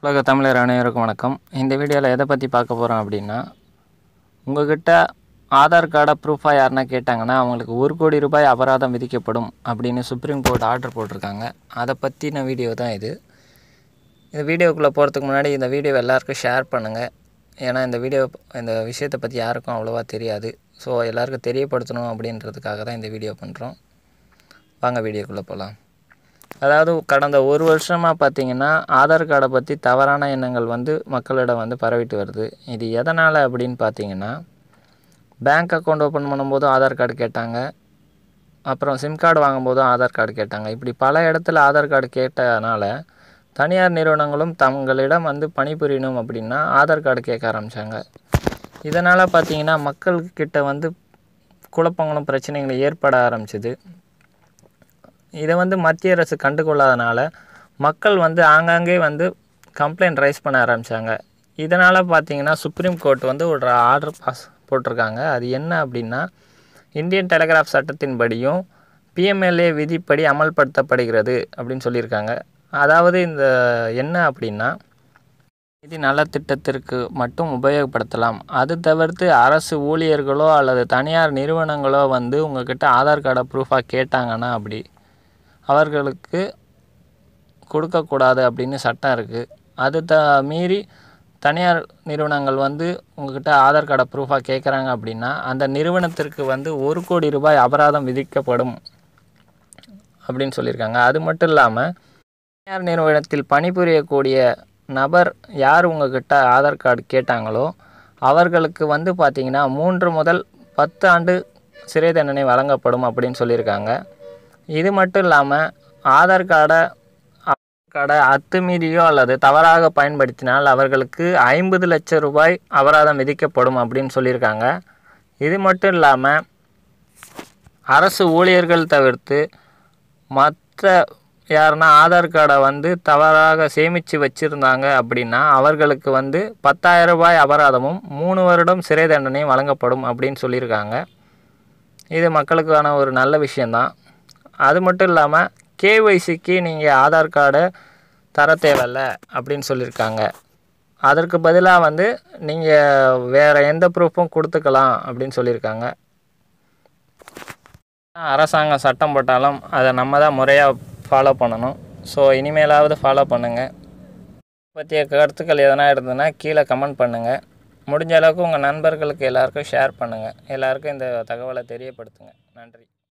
உலக தமிழர் அனைவருக்கும் வணக்கம் இந்த வீடியோவில் எதை பற்றி பார்க்க போகிறோம் அப்படின்னா உங்ககிட்ட ஆதார் கார்டை ப்ரூஃபாக யாருன்னா கேட்டாங்கன்னா அவங்களுக்கு ஒரு கோடி ரூபாய் அபராதம் விதிக்கப்படும் அப்படின்னு சுப்ரீம் கோர்ட் ஆர்டர் போட்டிருக்காங்க அதை பற்றின வீடியோ தான் இது இந்த வீடியோக்குள்ளே போகிறதுக்கு முன்னாடி இந்த வீடியோவை எல்லாருக்கும் ஷேர் பண்ணுங்கள் ஏன்னா இந்த வீடியோ இந்த விஷயத்தை பற்றி யாருக்கும் அவ்வளோவா தெரியாது ஸோ எல்லாருக்கும் தெரியப்படுத்தணும் அப்படின்றதுக்காக தான் இந்த வீடியோ பண்ணுறோம் வாங்க வீடியோக்குள்ளே போகலாம் அதாவது கடந்த ஒரு வருஷமாக பார்த்தீங்கன்னா ஆதார் கார்டை பற்றி தவறான எண்ணங்கள் வந்து மக்களிடம் வந்து பரவிட்டு வருது இது எதனால் அப்படின்னு பார்த்தீங்கன்னா பேங்க் அக்கௌண்ட் ஓப்பன் பண்ணும்போதும் ஆதார் கார்டு கேட்டாங்க அப்புறம் சிம் கார்டு வாங்கும்போதும் ஆதார் கார்டு கேட்டாங்க இப்படி பல இடத்துல ஆதார் கார்டு கேட்டனால தனியார் நிறுவனங்களும் தங்களிடம் வந்து பணிபுரியணும் அப்படின்னா ஆதார் கார்டு கேட்க ஆரம்பித்தாங்க இதனால் பார்த்தீங்கன்னா மக்கள்கிட்ட வந்து குழப்பங்களும் பிரச்சனைகளும் ஏற்பட ஆரம்பிச்சுது இதை வந்து மத்திய அரசு கண்டுகொள்ளாதனால மக்கள் வந்து ஆங்காங்கே வந்து கம்ப்ளைண்ட் ரைஸ் பண்ண ஆரம்பித்தாங்க இதனால் பார்த்தீங்கன்னா சுப்ரீம் கோர்ட் வந்து ஒரு ஆர்டர் பாஸ் போட்டிருக்காங்க அது என்ன அப்படின்னா இந்தியன் டெலிகிராஃப் சட்டத்தின்படியும் பிஎம்எல்ஏ விதிப்படி அமல்படுத்தப்படுகிறது அப்படின்னு சொல்லியிருக்காங்க அதாவது இந்த என்ன அப்படின்னா நிதி நலத்திட்டத்திற்கு மட்டும் உபயோகப்படுத்தலாம் அது தவிர்த்து அரசு ஊழியர்களோ அல்லது தனியார் நிறுவனங்களோ வந்து உங்ககிட்ட ஆதார் கார்டை ப்ரூஃபாக கேட்டாங்கன்னா அப்படி அவர்களுக்கு கொடுக்கக்கூடாது அப்படின்னு சட்டம் இருக்குது அது த மீறி தனியார் நிறுவனங்கள் வந்து உங்ககிட்ட ஆதார் கார்டை ப்ரூஃபாக கேட்குறாங்க அப்படின்னா அந்த நிறுவனத்திற்கு வந்து ஒரு கோடி ரூபாய் அபராதம் விதிக்கப்படும் அப்படின்னு சொல்லியிருக்காங்க அது மட்டும் இல்லாமல் தனியார் நிறுவனத்தில் பணிபுரியக்கூடிய நபர் யார் உங்ககிட்ட ஆதார் கார்டு கேட்டாங்களோ அவர்களுக்கு வந்து பார்த்திங்கன்னா மூன்று முதல் பத்து ஆண்டு சிறை தண்டனை வழங்கப்படும் அப்படின்னு சொல்லியிருக்காங்க இது மட்டும் இல்லாமல் ஆதார் கார்டை ஆதார் கார்டை அத்துமீறியோ அல்லது தவறாக பயன்படுத்தினால் அவர்களுக்கு ஐம்பது லட்சம் ரூபாய் அபராதம் விதிக்கப்படும் அப்படின்னு சொல்லியிருக்காங்க இது மட்டும் இல்லாமல் அரசு ஊழியர்கள் தவிர்த்து மற்ற யாருன்னா ஆதார் கார்டை வந்து தவறாக சேமித்து வச்சுருந்தாங்க அப்படின்னா அவர்களுக்கு வந்து பத்தாயிரம் ரூபாய் அபராதமும் மூணு வருடம் சிறை தண்டனையும் வழங்கப்படும் அப்படின்னு சொல்லியிருக்காங்க இது மக்களுக்கான ஒரு நல்ல விஷயந்தான் அது மட்டும் இல்லாமல் கேஒய்சிக்கு நீங்கள் ஆதார் கார்டை தர தேவையில்ல அப்படின்னு சொல்லியிருக்காங்க அதற்கு பதிலாக வந்து நீங்கள் வேறு எந்த ப்ரூஃபும் கொடுத்துக்கலாம் அப்படின்னு சொல்லியிருக்காங்க அரசாங்கம் சட்டம் போட்டாலும் அதை நம்ம தான் முறையாக ஃபாலோ பண்ணணும் ஸோ இனிமேலாவது ஃபாலோ பண்ணுங்கள் பற்றிய கருத்துக்கள் எதனா இருந்ததுன்னா கீழே கமெண்ட் பண்ணுங்கள் முடிஞ்ச அளவுக்கு உங்கள் நண்பர்களுக்கு எல்லாருக்கும் ஷேர் பண்ணுங்கள் எல்லாருக்கும் இந்த தகவலை தெரியப்படுத்துங்க நன்றி